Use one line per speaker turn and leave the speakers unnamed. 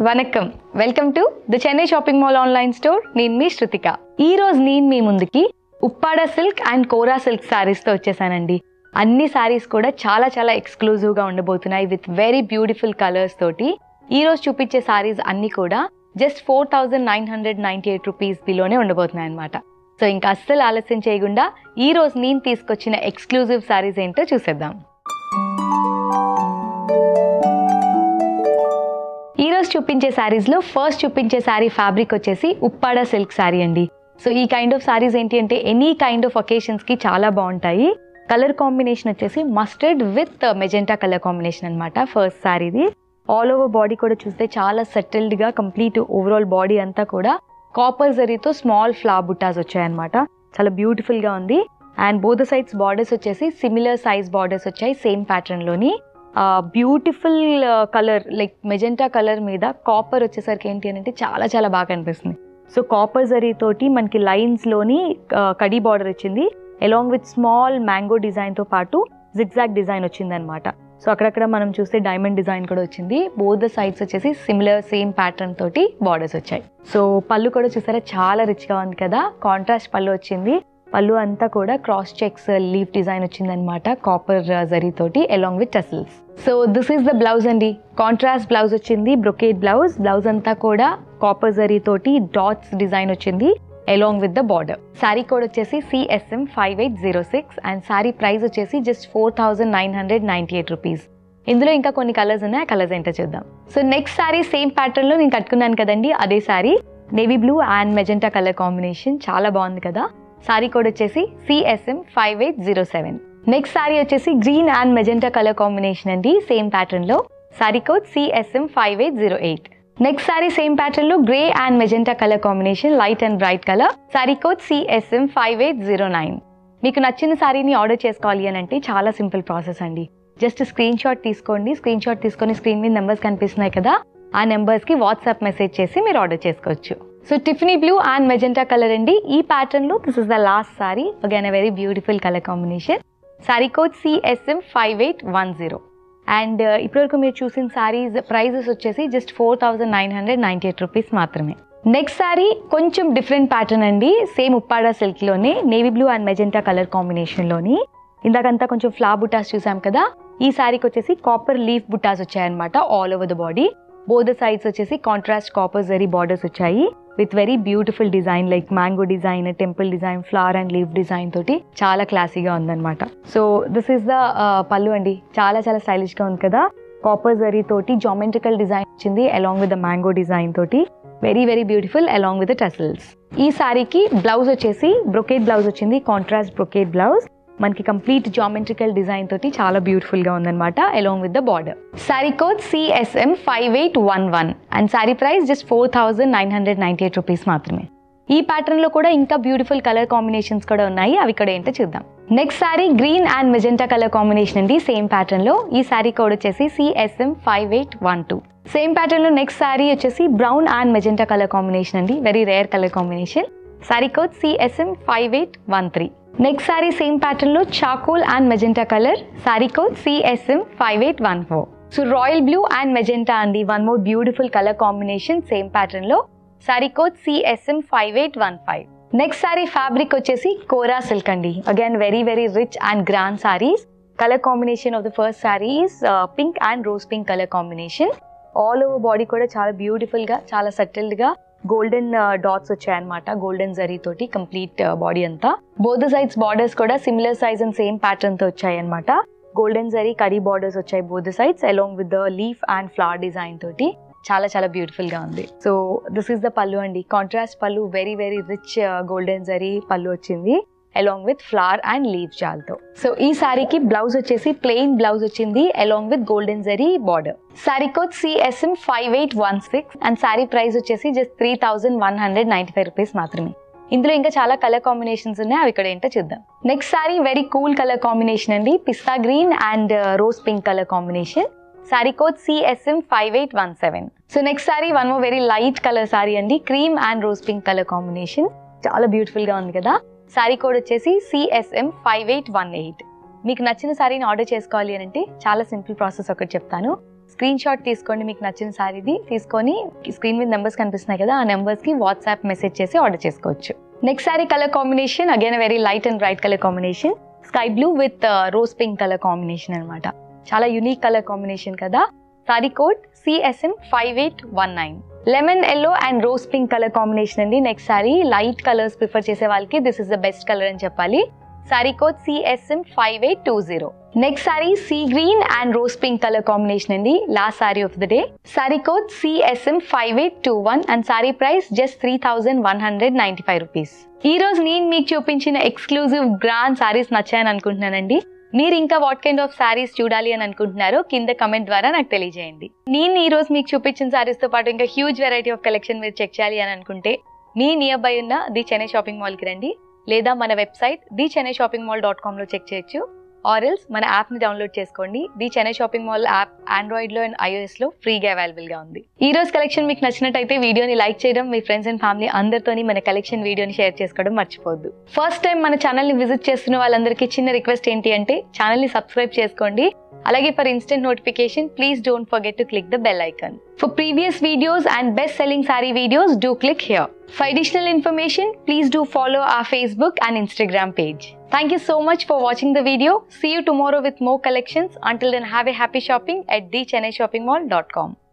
Vanakkam welcome to the Chennai shopping mall online store నేను మీ శృతిక ఈ రోజు నేను మీ ముందుకి Uppada silk and Kora silk saris తో వచ్చేసానండి అన్ని శారీస్ కూడా చాలా చాలా ఎక్స్క్లూజివ్ గా ఉండబోతున్నాయి విత్ వెరీ బ్యూటిఫుల్ కలర్స్ తోటి ఈ రోజు చూపించే శారీస్ అన్ని కూడా just four thousand nine hundred ninety eight rupees బిలోనే ఉండబోతున్నాయి అనమాట సో ఇంకా అస్సలు ఆలస్యం చేయకుండా ఈ రోజు నేను తీసుకొచ్చిన ఎక్స్క్లూజివ్ శారీస్ ఏంటో చూసేద్దాం ఈ రోజు చూపించే శారీస్ లో ఫస్ట్ చూపించే శారీ ఫ్యాబ్రిక్ వచ్చేసి ఉప్పాడ సిల్క్ శారీ అండి సో ఈ కైండ్ ఆఫ్ శారీస్ ఏంటి అంటే ఎనీ కైండ్ ఆఫ్ ఒకేషన్స్ కి చాలా బాగుంటాయి కలర్ కాంబినేషన్ వచ్చేసి mustard with magenta colour combination అనమాట ఫస్ట్ శారీది ఆల్ ఓవర్ బాడీ కూడా చూస్తే చాలా సెటిల్డ్ గా కంప్లీట్ ఓవరాల్ బాడీ అంతా కూడా కాపర్ జరీతో స్మాల్ ఫ్లా బుట్టాస్ వచ్చాయన్నమాట చాలా బ్యూటిఫుల్ గా ఉంది అండ్ బోత్ సైడ్స్ బార్డర్స్ వచ్చేసి సిమిలర్ సైజ్ బార్డర్స్ వచ్చాయి సేమ్ ప్యాటర్న్ లోని beautiful colour like magenta colour మీద కాపర్ వచ్చేసరికి ఏంటి అని అంటే చాలా చాలా బాగా అనిపిస్తుంది సో కాపర్ జరీ తోటి మనకి లైన్స్ లోని కడీ బార్డర్ వచ్చింది along with small mango design తో పాటు జిగ్జాగ్ డిజైన్ వచ్చింది అనమాట సో అక్కడక్కడ మనం చూస్తే డైమండ్ డిజైన్ కూడా వచ్చింది బోత్ ద సైడ్స్ వచ్చేసి సిమిలర్ సేమ్ ప్యాటర్న్ తోటి బార్డర్స్ వచ్చాయి సో పళ్ళు కూడా చూసారా చాలా రిచ్ గా ఉంది కదా కాంట్రాస్ట్ పళ్ళు వచ్చింది పళ్ళు అంతా కూడా క్రాస్ చెక్స్ లీఫ్ డిజైన్ వచ్చింది అనమాట కాపర్ జరీ తోటి along with tassels so this is the blouse అండి కాంట్రాస్ట్ బ్లౌజ్ వచ్చింది బ్రొకేట్ బ్లౌజ్ బ్లౌజ్ అంతా కూడా కాపర్ జరీ తోటి డాట్స్ డిజైన్ వచ్చింది along with the border sari code వచ్చేసి CSM five eight zero six and sari price వచ్చేసి just four thousand nine hundred ninety eight rupees ఇందులో ఇంకా కొన్ని కలర్స్ ఉన్నాయి ఆ కలర్స్ ఏంటో చూద్దాం so next sari same pattern లో నేను కట్టుకున్నాను కదండి అదే sari navy blue and magenta colour combination చాలా బాగుంది కదా శారీ కోడ్ వచ్చేసి CSM five eight zero seven next sari వచ్చేసి green and magenta colour combination అండి సేమ్ ప్యాటర్న్ లో sari code CSM five eight zero eight next sari same pattern లో grey and magenta colour combination light and bright colour sari code CSM five eight zero nine మీకు నచ్చిన శారీని order చేసుకోవాలి అని అంటే చాలా సింపుల్ ప్రాసెస్ అండి జస్ట్ స్క్రీన్ షాట్ తీసుకోండి స్క్రీన్ షాట్ తీసుకొని స్క్రీన్ మీద నెంబర్స్ కనిపిస్తున్నాయి కదా ఆ నెంబర్స్ కి వాట్సాప్ మెసేజ్ చేసి మీరు ఆర్డర్ చేసుకోవచ్చు so Tiffany blue and magenta colour అండి ఈ ప్యాటర్న్ లో this is the last sari again a very beautiful colour combination sari code CSM five eight one zero and ఇప్పటివరకు మీరు చూసిన సారీస్ ప్రైజెస్ వచ్చేసి just four thousand nine hundred ninety eight rupees మాత్రమే next sari కొంచెం different pattern అండి సేమ్ ఉప్పాడ సిల్క్ లోనే navy blue and magenta colour combination లోని ఇందాకంతా కొంచెం ఫ్లా బుటాస్ చూసాం కదా ఈ సారీకి వచ్చేసి కాపర్ లీఫ్ బుటాస్ వచ్చాయన్నమాట all over the body both sides వచ్చేసి కాంట్రాస్ట్ కాపర్ జరీ బార్డర్స్ వచ్చాయి with very beautiful design like mango design temple design flower and leaf design తోటి చాలా క్లాసీగా ఉందన్నమాట సో దిస్ ఇస్ ద పళ్ళు అండి చాలా చాలా స్టైలిష్ గా ఉంది కదా కాపర్ జరీ తోటి జామెట్రికల్ డిజైన్ వచ్చింది along with the mango design తోటి very very beautiful along with tassels ఈ సారీకి బ్లౌజ్ వచ్చేసి బ్రొకేట్ బ్లౌజ్ వచ్చింది కాంట్రాస్ట్ బ్రొకేట్ బ్లౌజ్ మనకి కంప్లీట్ జామెట్రికల్ డిజైన్ తోటి చాలా బ్యూటిఫుల్ గా ఉందన్నమాట along with the border sari code CSM five eight one one and sari price just four thousand nine hundred ninety eight rupees మాత్రమే ఈ ప్యాటర్న్ లో కూడా ఇంకా బ్యూటిఫుల్ కలర్ కాంబినేషన్స్ కూడా ఉన్నాయి అవి ఇక్కడ ఏంటో చూద్దాం next sari green and magenta colour combination అండి సేమ్ ప్యాటర్న్ లో ఈ సారీ కోడ్ వచ్చేసి CSM five eight one two same pattern లో నెక్స్ట్ సారీ వచ్చేసి brown and magenta colour combination అండి very rare colour combination sari code CSM five eight one three next sari same pattern లో charcoal and magenta colour sari code CSM five eight one four so royal blue and magenta అండి one more beautiful colour combination same pattern లో sari code CSM five eight one five next sari fabric వచ్చేసి kora silk అండి again very very rich and grand saris colour combination of the first sari is pink and rose pink colour combination all over body కూడా చాలా beautiful గా చాలా settled గా golden dots వచ్చాయన్నమాట golden zari తోటి complete body అంతా బోత్ సైడ్స్ బార్డర్స్ కూడా similar size and same pattern తో వచ్చాయన్నమాట గోల్డెన్ జరీ కరీ బార్డర్స్ వచ్చాయి both sides along with the leaf and flower design తోటి చాలా చాలా బ్యూటిఫుల్ గా ఉంది సో దిస్ ఇస్ ద పళ్ళు అండి contrast pallu very very rich golden zari pallu వచ్చింది along with flower and leaf జాల్తో సో ఈ సారీకి బ్లౌజ్ వచ్చేసి ప్లెయిన్ బ్లౌజ్ వచ్చింది along with golden zari border sari code CSM five eight one six and sari price వచ్చేసి just three thousand one hundred ninety five rupees మాత్రమే ఇందులో ఇంకా చాలా కలర్ కాంబినేషన్స్ ఉన్నాయి అవి ఇక్కడ ఏంటో చూద్దాం next sari very cool colour combination అండి pista green and rose pink colour combination sari code CSM five eight one seven so next sari one more very light colour sari అండి cream and rose pink colour combination చాలా beautiful గా ఉంది కదా sari code వచ్చేసి CSM five eight one eight మీకు నచ్చిన సారీని order చేసుకోవాలి అని అంటే చాలా సింపుల్ ప్రాసెస్ ఒకటి చెప్తాను స్క్రీన్ షాట్ తీసుకోండి మీకు నచ్చిన శారీది తీసుకొని స్క్రీన్ మీద నెంబర్స్ కనిపిస్తున్నాయి కదా ఆ నెంబర్స్ కి వాట్సాప్ మెసేజ్ చేసి ఆర్డర్ చేసుకోవచ్చు next sari colour combination again very light and bright colour combination sky blue with rose pink colour combination అనమాట చాలా యునిక్ కలర్ కాంబినేషన్ కదా sari code CSM five eight one nine lemon yellow and rose pink colour combination అండి next sari light colours prefer చేసే వాళ్ళకి this is the best colour అని చెప్పాలి sari code CSM five eight two zero next sorry sea green and rose pink colour combination అండి last sari of the day sari code CSM five eight two one and sari price just three thousand one hundred ninety five rupees ఈ రోజు నేను మీకు చూపించిన exclusive grand saris నచ్చాయని అనుకుంటున్నానండి మీరు ఇంకా what kind of saris చూడాలి అని అనుకుంటున్నారో కింద కమెంట్ ద్వారా నాకు తెలియజేయండి నేను ఈ రోజు మీకు చూపించిన సారీస్ తో పాటు ఇంకా హ్యూజ్ వెరైటీ ఆఫ్ కలెక్షన్ మీరు చెక్ చేయాలి అని అనుకుంటే మీ నియర్ బై ఉన్న ది చెన్నై షాపింగ్ మాల్ కి రండి లేదా మన website the Chennai shopping mall dot com లో చెక్ చేయొచ్చు ఆర్ఎల్స్ మన యాప్ ని డౌన్లోడ్ చేసుకోండి the Chennai shopping mall app Android లో అండ్ ఐఓఎస్ లో ఫ్రీగా అవైలబుల్ గా ఉంది ఈ రోజు కలెక్షన్ మీకు నచ్చినట్టయితే వీడియోని లైక్ చేయడం మీ ఫ్రెండ్స్ అండ్ ఫ్యామిలీ అందరితోని మన కలెక్షన్ వీడియోని షేర్ చేసుకోవడం మర్చిపోవద్దు ఫస్ట్ టైం మన ఛానల్ ని విజిట్ చేస్తున్న వాళ్ళందరికీ చిన్న రిక్వెస్ట్ ఏంటి అంటే ఛానల్ ని సబ్స్క్రైబ్ చేసుకోండి అలాగే for instant notification please don't forget to click the bell icon For previous videos and best selling sari videos, do click here. For additional information, please do follow our Facebook and Instagram page. Thank you so much for watching the video. See you tomorrow with more collections. Until then, have a happy shopping at thechennai shopping mall.com.